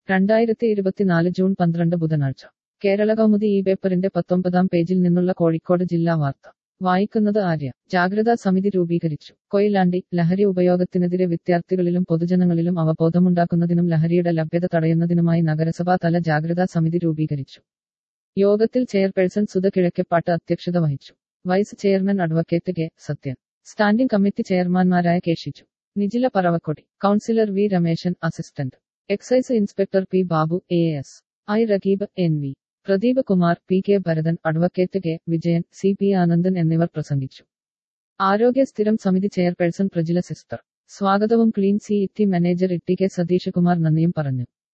രണ്ടായിരത്തി ഇരുപത്തിനാല് ജൂൺ പന്ത്രണ്ട് ബുധനാഴ്ച കേരള കൗമുദി ഈ പേപ്പറിന്റെ പത്തൊമ്പതാം പേജിൽ നിന്നുള്ള കോഴിക്കോട് ജില്ലാ വാർത്ത വായിക്കുന്നത് ആര്യ ജാഗ്രതാ സമിതി രൂപീകരിച്ചു കൊയിലാണ്ടി ലഹരി ഉപയോഗത്തിനെതിരെ വിദ്യാർത്ഥികളിലും പൊതുജനങ്ങളിലും അവബോധമുണ്ടാക്കുന്നതിനും ലഹരിയുടെ ലഭ്യത തടയുന്നതിനുമായി നഗരസഭാ തല ജാഗ്രതാ സമിതി രൂപീകരിച്ചു യോഗത്തിൽ ചെയർപേഴ്സൺ സുധ കിഴക്കെപ്പാട്ട് അധ്യക്ഷത വഹിച്ചു vice chairman advocate K Sathyan standing committee ചെയർമാൻമാരായ K Shiju Nijila Paravakkodi councillor V Rameshan assistant excise inspector P Babu A S I Ragheeb N V Pradeep Kumar P K Bharathan advocate K Vijayan C P Anandan എന്നിവർ പ്രസംഗിച്ചു ആരോഗ്യ സ്ഥിരം സമിതി ചെയർപേഴ്സൺ പ്രജില സിസ്റ്റർ സ്വാഗതവും clean city manager Itty K Satheesh Kumar നന്ദിയും പറഞ്ഞു